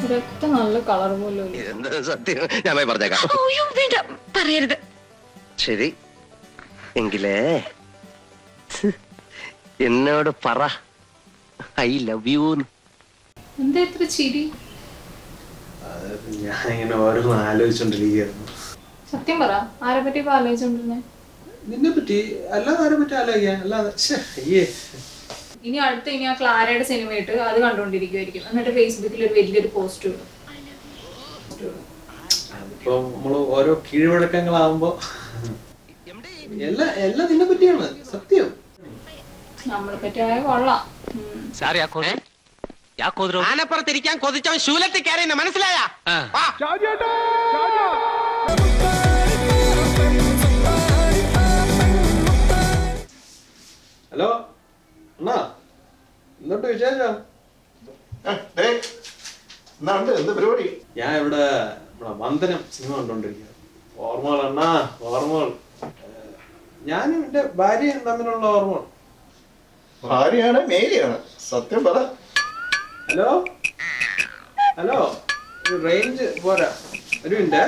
ഇതൊക്കെ നല്ല കളർ പോലും ഇല്ല. എന്താ സത്യം ഞാൻ പോയി പറഞ്ഞേക്കാം അയ്യോ വേണ്ട പറയരുത് ശരി എങ്കിലേ എന്നോട് പറ ഐ ലവ് യു എന്താ ഇത്ര ചിരി ഞാൻ ഇങ്ങനെ ഓരോന്ന് ആലോചിച്ചോണ്ടിരിക്കുകയായിരുന്നു സത്യം പറ ആരെ പറ്റി ഇപ്പൊ ആലോചിച്ചോണ്ടിരുന്നേ നിന്നെ പറ്റി അല്ലാതെ ആരെ പറ്റി ആലോചിക്കാൻ അല്ലാതെ ശ്ശെ, അയ്യേ ഇനി അടുത്ത ഇനി ആ ക്ലാരയുടെ സിനിമ ഇട്ട് അത് കണ്ടോണ്ടിരിക്കുമായിരിക്കും എന്നിട്ട് ഫേസ്ബുക്കിൽ ഒരു വലിയൊരു പോസ്റ്റ് ഇടും അതിപ്പോ നമ്മള് ഓരോ കീഴ്വഴക്കങ്ങളാവുമ്പോ എല്ലാം എല്ലാം നിന്നെ പറ്റിയാണ് സത്യം നമ്മളെ പറ്റി ആയ കൊള്ളാം ഉം. ആനപ്പുറത്തിരിക്കാൻ കൊതിച്ചവൻ ശൂലത്തിൽ കയറിയെന്ന് മനസ്സിലായ ഹലോ അണ്ണാ എന്നിട്ട് വിശേഷം എന്നാണ്ട് എന്ത് പരിപാടി ഞാൻ ഇവിടെ ഇവിടെ വന്ദനം സിനിമ കണ്ടോണ്ടിരിക്കുക ഓർമ്മകൾ അണ്ണാ ഓർമ്മകൾ ഏഹ്, ഞാനും എന്റെ ഭാര്യയും തമ്മിലുള്ള ഓർമ്മകൾ ഭാര്യയാണ് മേരിയാണ് സത്യം പറ ഹലോ ഹലോ റേഞ്ച് പോരാ ഒരു മിനിറ്റ്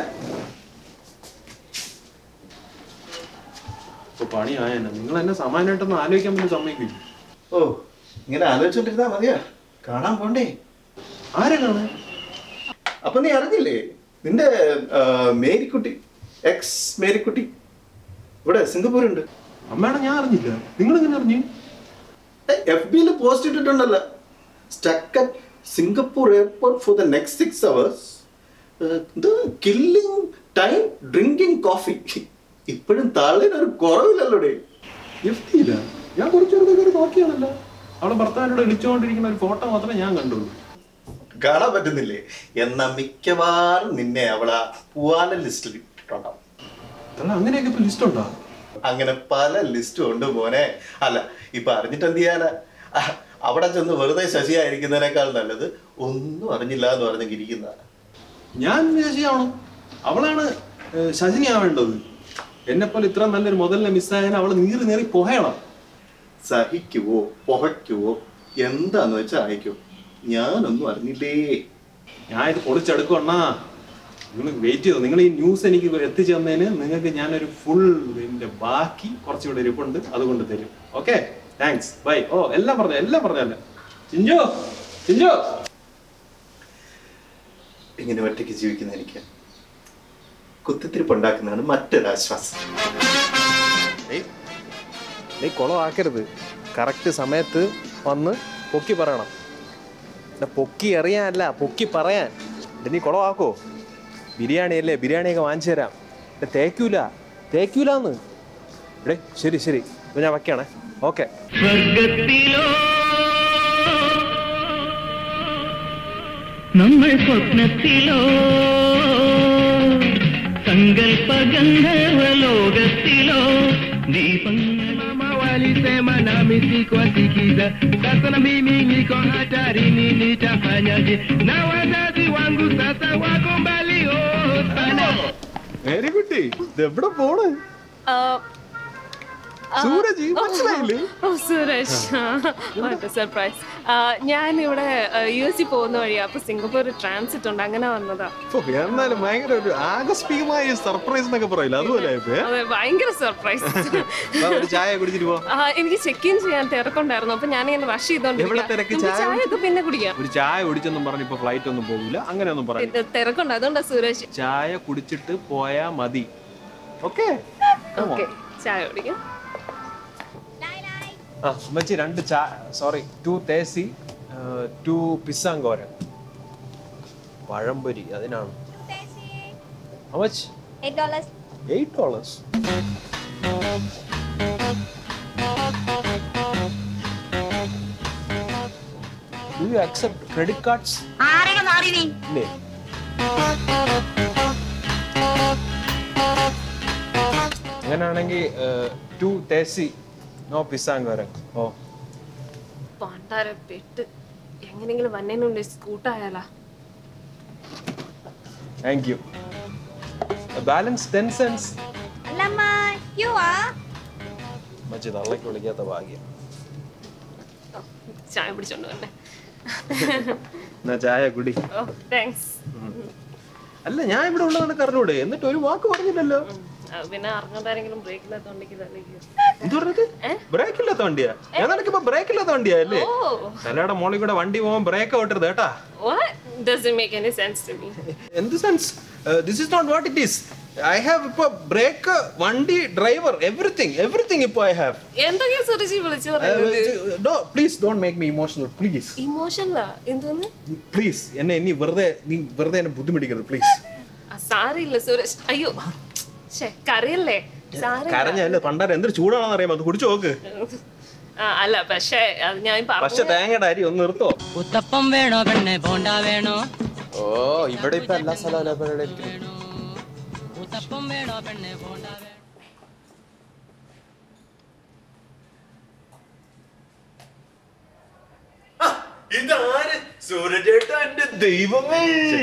ഇപ്പൊ പണിയായെന്നെ നിങ്ങൾ എന്നെ സമാനമായിട്ടൊന്നും ആലോചിക്കാൻ വേണ്ടി സമ്മതിക്കില്ല ഓ ഇങ്ങനെ ആലോചിച്ചോണ്ടിരുന്നാ മതിയാ കാണാൻ പോണ്ടേ ആരെ കാണാൻ അപ്പൊ നീ അറിഞ്ഞില്ലേ നിന്റെ ആ, മേരിക്കുട്ടി എക്സ് മേരിക്കുട്ടി ഇവിടെ സിംഗപ്പൂരുണ്ട് അമ്മയാണ് ഞാൻ അറിഞ്ഞില്ല നിങ്ങൾ എങ്ങനെ അറിഞ്ഞു എഫ് ബിയിൽ പോസ്റ്റ് ഇട്ടിട്ടുണ്ടല്ലോ stuck at Singapore airport for the next six hours killing time drinking coffee ഇപ്പോഴും തള്ളിന് ഒരു കുറവില്ലല്ലോടെ എഫ്തിയില്ല ഞാൻ കുറച്ചെടുത്ത് കയറി നോക്കിയാണല്ലോ അവളെ ഭർത്താവിനോട് വിളിച്ചുകൊണ്ടിരിക്കുന്ന ഒരു ഫോട്ടോ മാത്രമേ ഞാൻ കണ്ടുള്ളൂ കാണാൻ പറ്റുന്നില്ലേ എന്നാ മിക്കവാറും നിന്നെ അവളാ പൂവാല ലിസ്റ്റിൽ ഇട്ടിട്ടുണ്ടാവും അല്ല അങ്ങനെയൊക്കെ ഇപ്പൊ ലിസ്റ്റ് ഉണ്ടോ അങ്ങനെ പല ലിസ്റ്റും ഉണ്ട് മോനെ അല്ല ഇപ്പൊ അറിഞ്ഞിട്ട് എന്ത് ചെയ്യാനാ അഹ്, അവിടെ ചെന്ന് വെറുതെ ശശിയായിരിക്കുന്നതിനേക്കാൾ നല്ലത് ഒന്നും അറിഞ്ഞില്ല എന്ന് പറഞ്ഞെങ്കിൽ ഇരിക്കുന്ന ഞാൻ ശശിയാവണം അവളാണ് ഏഹ്, ശശിനിയാവേണ്ടത് എന്നെ പോലെ ഇത്ര നല്ലൊരു മുതലിനെ മിസ്സായാൽ അവള് നീറി നേറി പുകയണം സഹിക്കുവോ പുകയ്ക്കുവോ എന്താന്ന് വെച്ചാൽ അയക്കോ ഞാനൊന്നും അറിഞ്ഞില്ലേ ഞാൻ ഇത് പൊളിച്ചെടുക്കും അണ്ണാ നിങ്ങൾ വെയിറ്റ് ചെയ്തോ നിങ്ങൾ ഈ ന്യൂസ് എനിക്ക് എത്തിച്ചു തന്നതിന് നിങ്ങൾക്ക് ഞാനൊരു ഫുൾ ഇതിന്റെ ബാക്കി കുറച്ചുകൂടെ ഇരിപ്പുണ്ട് അതുകൊണ്ട് തരും ഓക്കെ താങ്ക്സ് ബൈ ഓ എല്ലാം പറഞ്ഞു എല്ലാം പറഞ്ഞല്ലേ ചിഞ്ചോ ചിഞ്ചോ ഇങ്ങനെ ഒറ്റയ്ക്ക് ജീവിക്കുന്ന എനിക്ക് കുത്തിത്തിരിപ്പുണ്ടാക്കുന്നതാണ് മറ്റൊരു ആശ്വാസം നീ കുളമാക്കരുത് കറക്റ്റ് സമയത്ത് വന്ന് പൊക്കി പറയണം എടാ, പൊക്കി എറിയാനല്ല പൊക്കി പറയാൻ എടാ, നീ കുളമാക്കോ ബിരിയാണി അല്ലേ ബിരിയാണിയൊക്കെ വാങ്ങിച്ചു തരാം എടാ, തേക്കൂല തേക്കൂലെന്ന് എടേ ശരി ശരി ഇപ്പൊ ഞാൻ വയ്ക്കണേ ഓക്കെ സ്വർഗത്തിലോ നമ്മൾ സ്വപ്നത്തിലോ സങ്കൽപ്പ ഗന്ധർവലോകത്തിലോ ദീപങ്ങൾ walisema nami sikuwasikiza. Sasa na mimi niko hatarini, nitafanyaje? Na wazazi wangu sasa wako mbali oh, sana. Very കുട്ടി എവിടെ പോണ് സൂരജ് മനസ്സിലായില്ലേ ഓ സുരേഷ് വാട്ട് സർപ്രൈസ് ഞാൻ ഇവിടെ യു എസ് സി പോകുന്ന വഴിയാ അപ്പൊ സിംഗപ്പൂർ ട്രാൻസിറ്റ് ഉണ്ട് അങ്ങനെ വന്നതാ ഓ, എന്നാലും ഭയങ്കര ഒരു ആകസ്മികമായ സർപ്രൈസ് എന്നൊക്കെ പറയില്ല അതുപോലെ ആയിപ്പോയി, ഏ? അതെ ഭയങ്കര സർപ്രൈസ് വാ, ഒരു ചായ കുടിച്ചിട്ട് പോ എനിക്ക് ചെക്ക് ഇൻ ചെയ്യാൻ തിരക്കുണ്ടായിരുന്നു അപ്പൊ ഞാൻ ഇങ്ങനെ റഷ് എവിടെ തിരക്ക്? ചെയ്തോണ്ടിരിക്കും ചായ ചായ ഒക്കെ പിന്നെ കുടിക്കാം ഒരു ചായ കുടിച്ചെന്നും പറഞ്ഞ് ഇപ്പൊ ഫ്ലൈറ്റ് ഒന്നും പോകില്ല അങ്ങനെയൊന്നും പറയില്ല ഇത് തിരക്കുണ്ട് അതുകൊണ്ടാ സുരേഷ് ചായ കുടിച്ചിട്ട് പോയാ മതി ഓക്കെ ഓക്കെ ചായ കുടിക്കാം ആ അമ്മച്ചി രണ്ട് ചാ സോറി ടു തേസി ടു പിസ്സാങ്കോരൻ പഴംപൊരി അതിനാണ് അമ്മച്ച് Eight dollars. Eight dollars do you accept credit cards ആരുടെ മാറി നീ ഇല്ലേ അങ്ങനെയാണെങ്കിൽ ടു തേസി നോ പിസ്സാങ്കോരൻ ഓ പണ്ടാര പെട്ട് എങ്ങനെങ്കിലും വന്നതിനുണ്ട് സ്കൂട്ടായാലാ thank you balance ten cents അല്ലമ്മ you are മച്ചി തള്ളക്ക് വിളിക്കാത്ത ഭാഗ്യം ചായ പിടിച്ചോണ്ട് വന്നെ എന്നാ ചായ കുടി ഓ താങ്ക്സ് അല്ല ഞാൻ ഇവിടെ ഉള്ളത് നിനക്ക് അറിഞ്ഞൂടെ എന്നിട്ട് ഒരു വാക്ക് പറഞ്ഞില്ലല്ലോ പിന്നെ അറിഞ്ഞോണ്ടാരെങ്കിലും ബ്രേക്ക് ഇല്ലാത്തോണ്ടെങ്കിൽ എന്ത് പറഞ്ഞത് ബ്രേക്ക് ഇല്ലാത്ത വണ്ടിയാ ഞാൻ നിനക്കിപ്പോ ബ്രേക്ക് ഇല്ലാത്ത വണ്ടിയാ അല്ലേ ഓ തലയുടെ മോളിൽ കൂടെ വണ്ടി പോകാൻ ബ്രേക്ക് ഔട്ടരുത് കേട്ടാ what doesn't make any sense to me എന്ത് sense this is not what it is I have ഇപ്പൊ ബ്രേക്ക് വണ്ടി ഡ്രൈവർ എവറിത്തിങ് എവറിത്തിങ് ഇപ്പൊ ഐ ഹാവ് എന്തൊക്കെയാ സുരജി വിളിച്ചു പറയുന്നത് please don't make me emotional please ഇമോഷനിലാ എന്തോന്ന് പ്ലീസ് എന്നെ ഇനി വെറുതെ നീ വെറുതെ എന്നെ ബുദ്ധിമുട്ടിക്കരുത് പ്ലീസ് ആ, സാരില്ല സുരേഷ് അയ്യോ ശേ കറിയല്ലേ സാരി കരഞ്ഞല്ലേ പണ്ടാരം എന്തൊരു ചൂടാണെന്ന് അറിയാമോ അത് കുടിച്ചു നോക്ക് അല്ല പക്ഷേ അത് ഞാൻ പക്ഷെ പറഞ്ഞു തേങ്ങയുടെ അരി ഒന്ന് നിർത്തോ ഉത്തപ്പം വേണോ പെണ്ണെ പോണ്ട വേണോ ഓ ഇവിടെ ഇപ്പൊ എല്ലാ സ്ഥലവും ഉത്തപ്പം വേണോ പെണ്ണെ പോണ്ട വേണോ ഇതാര് സൂര്യചേട്ടാ എന്റെ ദൈവമേ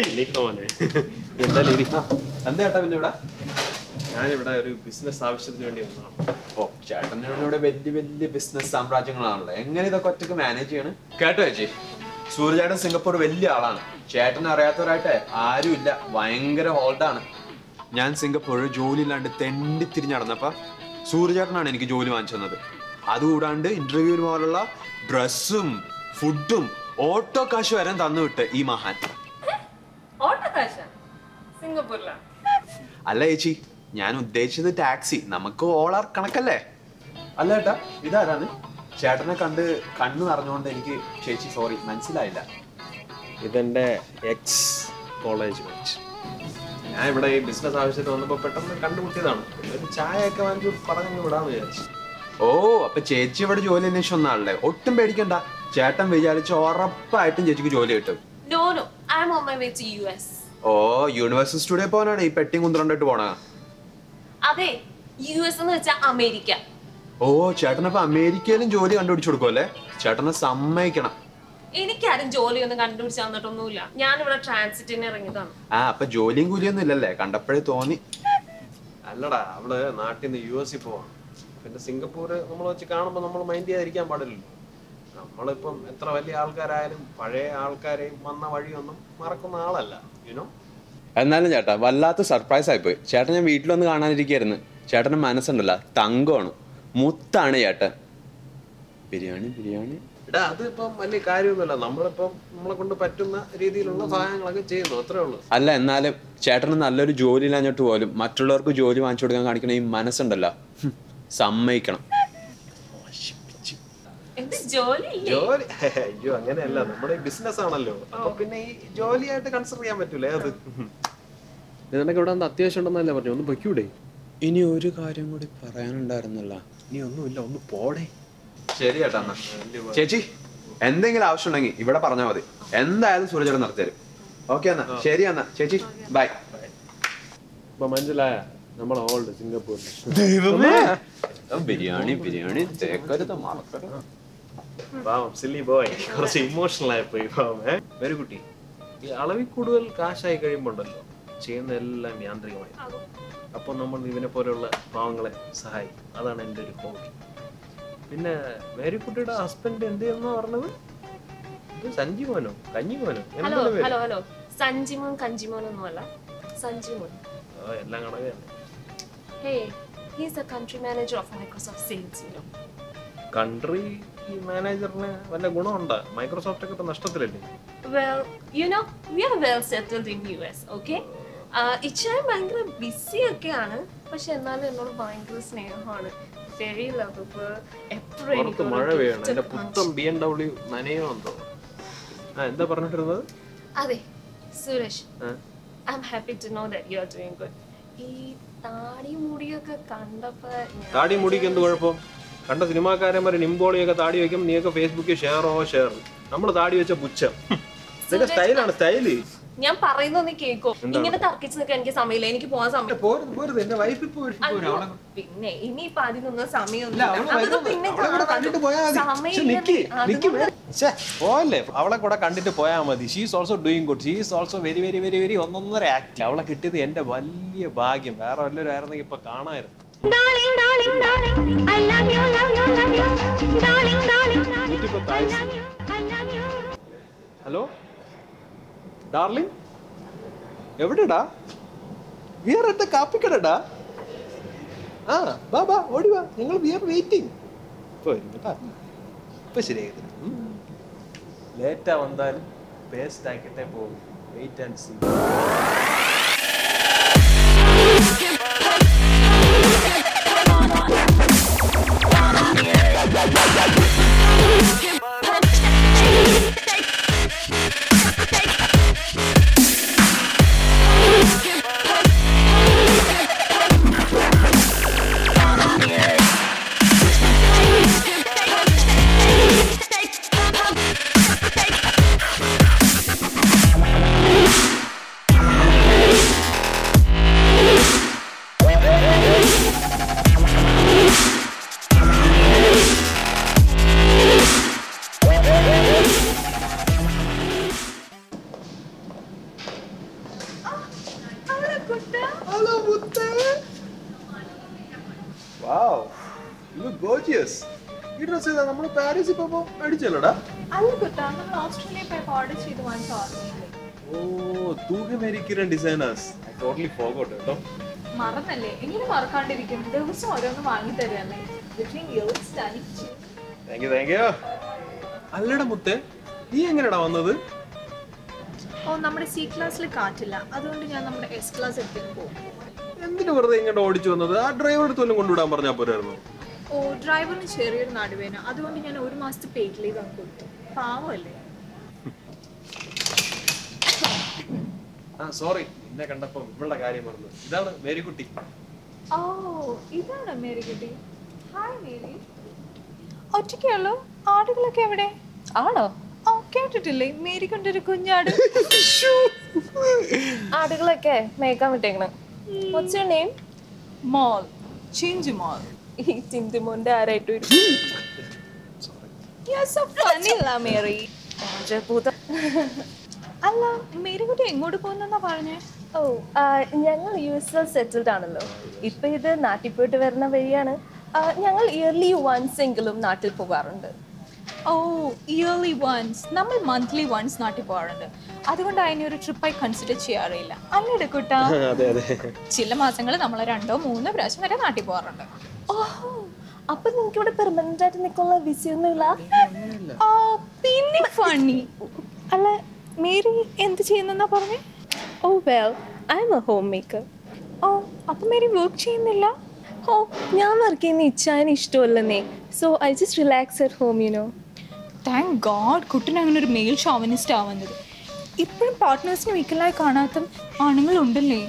എന്തായാലും ഇരി. എന്താ ചേട്ടാ പിന്നെ ഇവിടെ ഞാനിവിടെ ഒരു ബിസിനസ് ആവശ്യത്തിന് വേണ്ടി വന്നതാണ് ഓ ചേട്ടൻ്റെ ഇവിടെ വലിയ വലിയ ബിസിനസ് സാമ്രാജ്യങ്ങളാണല്ലോ എങ്ങനെ ഇതൊക്കെ ഒറ്റക്ക് മാനേജ് ചെയ്യണം കേട്ടോ ചേച്ചി സൂര്യചേട്ടൻ സിംഗപ്പൂർ വലിയ ആളാണ് ചേട്ടൻ അറിയാത്തവരായിട്ട് ആരും ഇല്ല ഭയങ്കര ഹോൾഡാണ് ഞാൻ സിംഗപ്പൂർ ജോലി ഇല്ലാണ്ട് തെണ്ടി തിരിഞ്ഞ് നടന്നപ്പോ സൂര്യചേട്ടനാണ് എനിക്ക് ജോലി വാങ്ങിച്ചു തന്നത് അതുകൂടാണ്ട് ഇന്റർവ്യൂവിന് പോലുള്ള ഡ്രസ്സും ഫുഡും ഓട്ടോ കാശ് വരെ തന്നു വിട്ട് ഈ മഹാൻ ഓട്ടക്കാശ സിംഗപ്പൂരിലാ അല്ല ചേച്ചി ഞാൻ ഉദ്ദേശിച്ചത് ടാക്സി നമുക്ക് ഓളാർ കണക്കല്ലേ അല്ല ചേട്ടാ ഇതാരാണ് ചേട്ടനെ കണ്ട് കണ്ണു നിറഞ്ഞുകൊണ്ട് എനിക്ക് ചേച്ചി സോറി മനസ്സിലായില്ല ഇതെന്റെ എക്സ് കോളേജ് മാച്ച് ഞാൻ ഇവിടെ ഈ ബിസിനസ് ആവശ്യത്തിന് വന്നപ്പോ പെട്ടെന്ന് കണ്ടുമുട്ടിയതാണ് പിന്നെ ഒരു ചായ ഒക്കെ വാങ്ങിച്ചു പറഞ്ഞു വിടാന്ന് വിചാരിച്ചു ഓ അപ്പൊ ചേച്ചി ഇവിടെ ജോലി അന്വേഷിച്ച ഒന്നാളല്ലേ ഒട്ടും പേടിക്കണ്ട ചേട്ടൻ വിചാരിച്ച ഉറപ്പായിട്ടും ചേച്ചിക്ക് ജോലി കിട്ടും no no I'm on my way to US oh university studio പോകാനാണ് ഈ പെട്ടിയും കുന്ത്രണ്ടിട്ട് പോണ അതെ യു എസ് എന്ന് വെച്ചാൽ അമേരിക്ക ഓ ചേട്ടനപ്പൊ അമേരിക്കയിലും ജോലി കണ്ടുപിടിച്ചു കൊടുക്കുമല്ലേ ചേട്ടനെ സമ്മതിക്കണം എനിക്കാരും ജോലിയൊന്നും കണ്ടുപിടിച്ച് തന്നിട്ടൊന്നുമില്ല ഞാനിവിടെ ട്രാൻസിറ്റിന് ഇറങ്ങിയതാണ് ആ അപ്പൊ ജോലിയും കൂലിയൊന്നും ഇല്ലല്ലേ കണ്ടപ്പോഴേ തോന്നി അല്ലടാ അവള് നാട്ടിൽ നിന്ന് യു എസിൽ പോവാം പിന്നെ സിംഗപ്പൂര് നമ്മൾ വെച്ച് കാണുമ്പോൾ നമ്മൾ മൈൻഡ് ചെയ്യാതിരിക്കാൻ പാടില്ലല്ലോ നമ്മളിപ്പം എത്ര വലിയ ആൾക്കാരായാലും പഴയ ആൾക്കാരെയും വന്ന വഴിയൊന്നും മറക്കുന്ന ആളല്ല യുനോ എന്നാലും ചേട്ടാ വല്ലാത്ത സർപ്രൈസ് ആയിപ്പോയി ചേട്ടൻ ഞാൻ വീട്ടിലൊന്ന് കാണാനിരിക്കായിരുന്നു ചേട്ടന് മനസ്സുണ്ടല്ലോ തങ്കമാണ് മുത്താണ് ചേട്ടൻ ബിരിയാണി ബിരിയാണി എടാ അതിപ്പം വലിയ കാര്യമൊന്നുമല്ല നമ്മളിപ്പം നമ്മളെ കൊണ്ട് പറ്റുന്ന രീതിയിലുള്ള സഹായങ്ങളൊക്കെ ചെയ്യുന്നു അത്രേ ഉള്ളൂ അല്ല എന്നാലും ചേട്ടന് നല്ലൊരു ജോലി ഇല്ലാഞ്ഞിട്ട് പോലും മറ്റുള്ളവർക്ക് ജോലി വാങ്ങിച്ചു കൊടുക്കാൻ കാണിക്കുന്ന ഈ മനസ്സുണ്ടല്ലോ ഹും, സമ്മതിക്കണം എന്ത് ജോലി ഇല്ലേ? ജോലി അയ്യോ അങ്ങനെയല്ല നമ്മുടെ ബിസിനസ് ആണല്ലോ അപ്പൊ പിന്നെ ഈ ജോലിയായിട്ട് കൺസിഡർ ചെയ്യാൻ പറ്റൂലേ അത് നിനക്ക് ഇവിടെ അത്യാവശ്യം ഉണ്ടെന്നല്ലേ പറഞ്ഞു ഒന്ന് പൊയ്ക്കൂടെ ഇനി ഒരു കാര്യം കൂടി പറയാനുണ്ടായിരുന്നല്ല നീ ഒന്നുമില്ല ഒന്ന് പോടേ ശരി ചേട്ടാ എന്നാ ചേച്ചി എന്തെങ്കിലും ആവശ്യം ഉണ്ടെങ്കിൽ ഇവിടെ പറഞ്ഞാൽ മതി എന്തായാലും സൂര്യചേട്ടൻ നടത്തിത്തരും ഓക്കെ എന്നാ ശരി എന്നാ ചേച്ചി ബൈ ഇപ്പൊ മനസ്സിലായ നമ്മളെ ഓൾഡ് സിംഗപ്പൂരിൽ ദൈവമേ ബിരിയാണി ബിരിയാണി തേക്കരുത് മറക്കരുത് പാവം സില്ലി ബോയ് കുറച്ച് ഇമോഷണൽ ആയിപ്പോയി പാവം ഏ വെരി കുട്ടി ഈ അളവിൽ കൂടുതൽ കാശായി കഴിയുമ്പോണ്ടല്ലോ ചെയ്യുന്ന എല്ലാം യാന്ത്രികമായി അപ്പോൾ നമ്മൾ ഇവനെ പോലെയുള്ള പാവങ്ങളെ സഹായിക്കും അതാണ് എൻ്റെ ഒരു ഹോബി പിന്നെ മേരിക്കുട്ടിയുടെ ഹസ്ബൻഡ് എന്ത് ചെയ്യുന്ന പറഞ്ഞത് ഇത് സഞ്ജീവനോ കഞ്ഞിമോനോ ഹലോ എന്താണ് പേര് ഹലോ ഹലോ സഞ്ജിമോൻ കഞ്ചിമോൻ ഒന്നുമല്ല സഞ്ജിമോൻ ഓ, എല്ലാം കണക്കാണ് hey he's a country manager of Microsoft sales you know country മാനേജറിന് വല്ല ഗുണമുണ്ടോ മൈക്രോസോഫ്റ്റ് ഒക്കെ ഇപ്പൊ നഷ്ടത്തിലല്ലേ well you know we are well settled in US okay ഇച്ചാൻ ഭയങ്കര ബിസി ഒക്കെയാണ് പക്ഷെ എന്നാലും എന്നോട് ഭയങ്കര സ്നേഹമാണ് വെരി ലവബിൾ എപ്പോഴും പുറത്ത് മഴ പെയ്യണം എന്റെ പുത്തൻ ബി എം ഡബ്ല്യു നനയോ എന്തോ ആ എന്താ പറഞ്ഞിട്ടിരുന്നത് അതെ സുരേഷ് ആ? I'm happy to know that you are doing good ഈ താടി മുടിയൊക്കെ കണ്ടപ്പോ ഞാൻ താടി മുടിക്ക് എന്ത് കുഴപ്പം കണ്ട സിനിമാക്കാരന്മാര് നിംബോളിയൊക്കെ താടി വെക്കും നീയൊക്കെ ഫേസ്ബുക്കിൽ ഷെയറോ ഷെയർ നമ്മൾ താടി വെച്ച പുച്ഛം ഇതൊക്കെ സ്റ്റൈലാണ് സ്റ്റൈല് ഞാൻ പറയുന്നൊന്ന് കേക്കോ എന്താണ്? ഇങ്ങനെ തർക്കിച്ച് നിൽക്കാൻ എനിക്ക് സമയമില്ല എനിക്ക് പോകാൻ സമയം പോരുത് പോരുത് എന്റെ വൈഫ് ഇപ്പൊ അയ്യോ, പിന്നെ ഇനിയിപ്പൊ അതിനൊന്നും സമയമൊന്നും അവള് വരുന്നു. പിന്നെ അവളെ കൂടെ കണ്ടിട്ട് പോയാ മതി. ശ്ശെ, നിക്ക്, നിക്ക് വേ- ശ്ശെ, പോവല്ലേ അവളെ കൂടെ കണ്ടിട്ട് പോയാൽ മതി she's also doing good she's also very very very very ഒന്നൊന്നര ആക്ട് അവളെ കിട്ടിയത് എന്റെ വലിയ ഭാഗ്യം വേറെ വല്ലവരും ആയിരുന്നെങ്കിൽ ഇപ്പൊ കാണായിരുന്നു Darling, darling, darling, I love you, love you, love you. Darling, darling, darling, നൂറ്റിപ്പത്ത് I ആയുസ് love you, I love you. Hello darling എവിടെടാ വിയർ എത്ത കാപ്പിക്കടടാ ആ ബാ ബാ ഓടി വാ ഞങ്ങൾ വിയർ വെയിറ്റിംഗ് ഇപ്പൊ വരും കേട്ടാ ഇപ്പൊ ശരിയായി തരും ലേറ്റാ വന്നാലും പേസ്റ്റ് ആക്കിട്ടേ പോകും വെയിറ്റ് ആൻഡ് സീ ഹലോ മുത്തേ വാവ് യു ലുക്ക് ഗോർജിയസ് ഈ ഡ്രസ് ഏതാ നമ്മൾ പാരീസിൽ പോകുമ്പോൾ അടിച്ചല്ലോടാ അല്ല കുട്ടാ നമ്മൾ ഓസ്ട്രേലിയ പോയപ്പോൾ ഓർഡർ ചെയ്ത് വാങ്ങിച്ച ഓർമ്മയില്ലേ ഓ തൂക Mary Kiran designers I totally forgot കേട്ടോ മറന്നല്ലേ എങ്ങനെ മറക്കാണ്ടിരിക്കും ദിവസം ഓരോന്ന് വാങ്ങി തരാമേ between your stunning thank you thank you അല്ലടാ മുത്തേ നീ എങ്ങനെയാടാ വന്നത് ഓ നമ്മുടെ സി ക്ലാസ്സിൽ കാറ്റില്ല അതുകൊണ്ട് ഞാൻ നമ്മുടെ എസ് ക്ലാസ് എടുത്തിട്ട് പോകും എന്തിനു വെറുതെ ഇങ്ങോട്ട് ഓടിച്ചു വന്നത് ആ ഡ്രൈവർ അടുത്ത് വല്ലതും കൊണ്ടുവിടാൻ പറഞ്ഞാൽ പോരായിരുന്നു ഓ ഡ്രൈവറിന് ചെറിയൊരു നടുവേന അതുകൊണ്ട് ഞാൻ ഒരു മാസത്തെ പെയ്ഡ് ലീവ് അങ്ങ് കൊടുത്തു പാവമല്ലേ ആ സോറി എന്നെ കണ്ടപ്പം ഇവളുടെ കാര്യം മറന്നു ഇതാണ് മേരിക്കുട്ടി ഓ ഇതാണ് മേരി കുട്ടി ഹായ് മേരി ഒറ്റയ്ക്കുള്ളൂ ആടുകളൊക്കെ എവിടെ ആണോ ഓ കേട്ടിട്ടില്ലേ മേരി കൊണ്ടൊരു കുഞ്ഞാട് ആടുകളൊക്കെ മേക്കാൻ വിട്ടേക്കണ് What's your name? മോൾ ചിഞ്ചു മോൾ ഈ ചിന്തിമോന്റെ ആരായിട്ട് വരും You're so funny ലാ മേരി രാജഭൂതം. അല്ല മേരി കുട്ടി എങ്ങോട്ട് പോകുന്നെന്നാ പറഞ്ഞേ ഓ ആ, ഞങ്ങൾ യു എസിൽ സെറ്റിൽഡ് ആണല്ലോ ഇപ്പൊ ഇത് നാട്ടിൽ പോയിട്ട് വരുന്ന വഴിയാണ് ആ, ഞങ്ങൾ ഇയർലി വൺസ് എങ്കിലും നാട്ടിൽ പോകാറുണ്ട് ഓ ഇയർലി വൺസ് നമ്മൾ മന്ത്ലി വൺസ് നാട്ടിൽ പോകാറുണ്ട് അതുകൊണ്ട് അതിനെ ഒരു ട്രിപ്പായി കൺസിഡർ ചെയ്യാറില്ല അല്ലേ കുട്ടാ അതെ അതെ ചില മാസങ്ങൾ നമ്മൾ രണ്ടോ മൂന്നോ പ്രാവശ്യം വരെ നാട്ടിൽ പോകാറുണ്ട് ഓഹോ അപ്പൊ നിങ്ങൾക്ക് ഇവിടെ പെർമനന്റ് ആയിട്ട് നിൽക്കാനുള്ള വിസയൊന്നുമില്ല ഓ പിന്നെ ഫണ്ണി അല്ല മേരി എന്ത് ചെയ്യുന്നെന്നാ പറഞ്ഞേ oh well I'm a homemaker oh അപ്പൊ മേരി വർക്ക് ചെയ്യുന്നില്ല ഓ ഞാൻ വർക്ക് ചെയ്യുന്ന ഇച്ഛാന് ഇഷ്ടമല്ലെന്നേ so I just relax at home you know thank God Kuttan അങ്ങനെ ഒരു മെയിൽ ഷോവനിസ്റ്റ് ആവുന്നത് ഇപ്പോഴും പാർട്ട്നേഴ്സിന് വീക്കലായി കാണാത്ത ആണുങ്ങളുണ്ടല്ലേ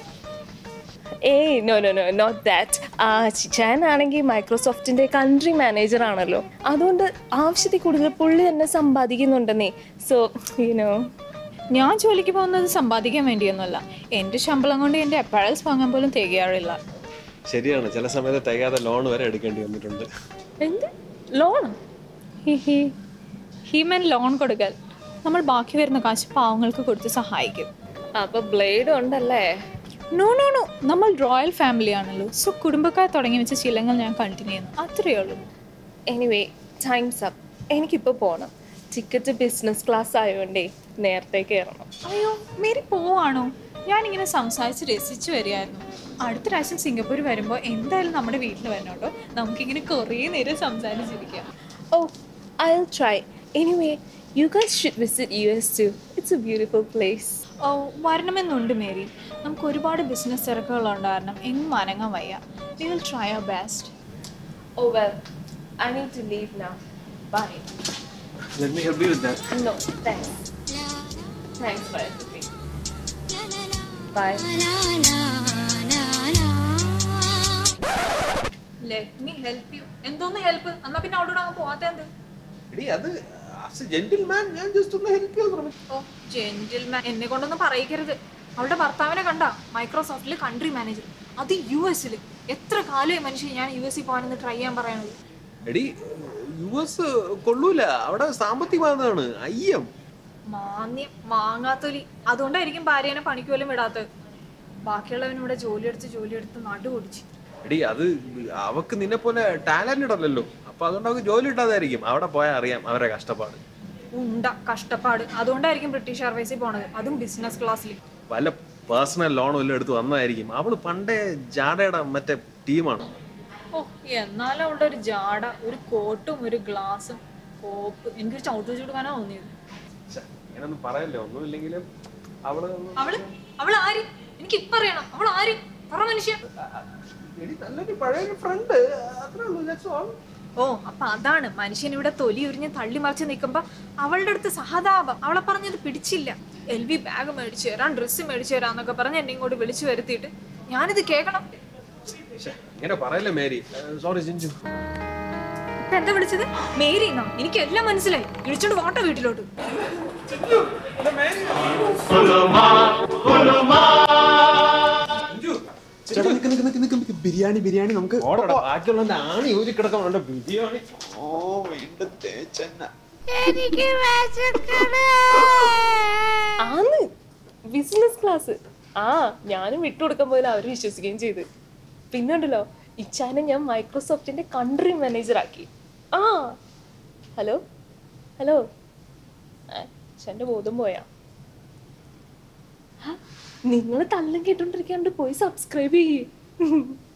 ഏയ് no no no not that ആ ചിച്ചാൻ ആണെങ്കിൽ മൈക്രോസോഫ്റ്റിന്റെ കൺട്രി മാനേജർ ആണല്ലോ അതുകൊണ്ട് ആവശ്യത്തിൽ കൂടുതൽ പുള്ളി തന്നെ സമ്പാദിക്കുന്നുണ്ടെന്നേ സോ യുനോ ഞാൻ ജോലിക്ക് പോകുന്നത് സമ്പാദിക്കാൻ വേണ്ടിയൊന്നുമല്ല എൻ്റെ ശമ്പളം കൊണ്ട് എൻ്റെ അപ്പാരൽസ് വാങ്ങാൻ പോലും തികയാറില്ല ശരിയാണ് ചില സമയത്ത് തികയാതെ ലോൺ വരെ എടുക്കേണ്ടി വന്നിട്ടുണ്ട് എന്ത് ലോണോ ഹി ഹി ഹീമൻ ലോൺ കൊടുക്കൽ നമ്മൾ ബാക്കി വരുന്ന കാശ് പാവങ്ങൾക്ക് കൊടുത്ത് സഹായിക്കും അപ്പൊ ബ്ലേഡ് ഉണ്ടല്ലേ നോ നോ നോ നമ്മൾ റോയൽ ഫാമിലി ആണല്ലോ സോ കുടുംബക്കാർ തുടങ്ങി വെച്ച ശീലങ്ങൾ ഞാൻ കണ്ടിന്യൂ ചെയ്യുന്നു അത്രയേ ഉള്ളൂ എനിവേ ടൈംസ് അപ്പ് എനിക്കിപ്പോൾ പോകണം ടിക്കറ്റ് ബിസിനസ് ക്ലാസ് ആയതുകൊണ്ടേ നേരത്തെ കയറണം അയ്യോ മേരി പോവാണോ ഞാനിങ്ങനെ സംസാരിച്ച് രസിച്ച് വരികയായിരുന്നു അടുത്ത പ്രാവശ്യം സിംഗപ്പൂർ വരുമ്പോൾ എന്തായാലും നമ്മുടെ വീട്ടിൽ വരണം കേട്ടോ നമുക്കിങ്ങനെ കുറേ നേരം സംസാരിച്ചിരിക്കാം oh I will try anyway you guys should visit US too it's a beautiful place oh വരണമെന്നുണ്ട് മേരി നമുക്ക് ഒരുപാട് ബിസിനസ് തിരക്കുകളുണ്ട് കാരണം എങ്ങും അനങ്ങാൻ വയ്യ we will try our best oh well I need to leave now bye Let me help you with that. No thanks thanks for everything bye let me help you എന്തോന്ന് help എന്നാ പിന്നെ അവിടെ അങ്ങ് പോവാത്ത എന്ത് എടി അത് ആസ് എ ജെന്റിൽമാൻ ഞാൻ ജസ്റ്റ് ഒന്ന് ഹെൽപ്പ് ചെയ്യാൻ ശ്രമിച്ചു ഓ ജെന്റിൽമാൻ എന്നെ കൊണ്ടൊന്നും പറയിക്കരുത് അവളുടെ ഭർത്താവിനെ കണ്ട മൈക്രോസോഫ്റ്റിൽ കൺട്രി മാനേജർ അത് യു എസിൽ എത്ര കാലമായി മനുഷ്യൻ ഞാൻ യു എസിൽ പോകാനെന്ന് ട്രൈ ചെയ്യാൻ പറയണത് എടി യു എസ് കൊള്ളൂല അവിടെ സാമ്പത്തികമാകുന്നതാണ് അയ്യം മാന്യം മാങ്ങാത്തൊലി അതുകൊണ്ടായിരിക്കും ഭാര്യനെ പണിക്ക് പോലും വിടാത്തത് ബാക്കിയുള്ളവൻ ഇവിടെ ജോലിയെടുത്ത് ജോലിയെടുത്ത് നടു ഓടിച്ച് എടി അത് അവക്ക് നിന്നെ പോലെ ടാലന്റഡ് അല്ലല്ലോ അപ്പൊ അതുകൊണ്ട് അവക്ക് ജോലി ഇട്ടാതായിരിക്കും അവിടെ പോയാൽ അറിയാം അവരെ കഷ്ടപ്പാട് ഉണ്ട കഷ്ടപ്പാട് അതുകൊണ്ടായിരിക്കും ബ്രിട്ടീഷ് എയർവേസിൽ പോണത് അതും ബിസിനസ് ക്ലാസ്സിൽ വല്ല പേഴ്സണൽ ലോണും എല്ലാം എടുത്ത് വന്നതായിരിക്കും അവള് പണ്ടേ ജാടയുടെ മറ്റേ ടീമാണ് ഓ എന്നാലും അവളുടെ ഒരു ജാട ഒരു കോട്ടും ഒരു ഗ്ലാസും കോപ്പ് എനിക്കൊരു ചവിട്ട് വെച്ച് കൊടുക്കാനാ തോന്നിയത് അങ്ങനൊന്നും പറയല്ലേ ഒന്നുമില്ലെങ്കിലും അവള് ഒന്ന് അവള് അവൾ ആര് എനിക്ക് ഇപ്പൊ അറിയണം അവൾ ആര് പറ മനുഷ്യ നല്ലൊരു പഴയൊരു ഫ്രണ്ട് അത്രേ ഉള്ളൂ that's all. ഓ അപ്പൊ അതാണ് മനുഷ്യൻ ഇവിടെ തൊലി ഉരിഞ്ഞ് തള്ളി മറിച്ച് നിൽക്കുമ്പോ അവളുടെ അടുത്ത് സഹതാപം അവളെ പറഞ്ഞത് പിടിച്ചില്ല എൽ വി ബാഗ് മേടിച്ചു തരാം ഡ്രസ്സ് മേടിച്ചു തരാന്നൊക്കെ പറഞ്ഞ് എന്നെ ഇങ്ങോട്ട് വിളിച്ചു വരുത്തിയിട്ട് ഞാനിത് കേൾക്കണം ശ്ശെ, ഇങ്ങനെ പറയല്ലേ മേരി സോറി ചിഞ്ചു ഇപ്പൊ എന്താ വിളിച്ചത് മേരി എന്നാ എനിക്ക് എല്ലാം മനസ്സിലായി വിളിച്ചോണ്ട് വാട്ട വീട്ടിലോട്ട് ബിരിയാണി ബിരിയാണി നമുക്ക് ഓടടാ ബാക്കിയുള്ള ആണി ഊരി കിടക്കാൻ ബിരിയാണി ഓ വീണ്ടും തേച്ചെണ്ണ എനിക്ക് വിശക്കണ്. ആന്ന് ബിസിനസ് ക്ലാസ് ആ ഞാനും വിട്ടുകൊടുക്കാൻ പോയാൽ അവർ വിശ്വസിക്കുകയും ചെയ്ത് പിന്നെ ഉണ്ടല്ലോ ഇച്ചാനെ ഞാൻ മൈക്രോസോഫ്റ്റിന്റെ കൺട്രി മാനേജർ ആക്കി ആ ഹലോ ഹലോ ഇച്ചാന്റെ ബോധം പോയാ നിങ്ങൾ തള്ളം കേട്ടോണ്ടിരിക്കാണ്ട് പോയി സബ്സ്ക്രൈബ് ചെയ്യേ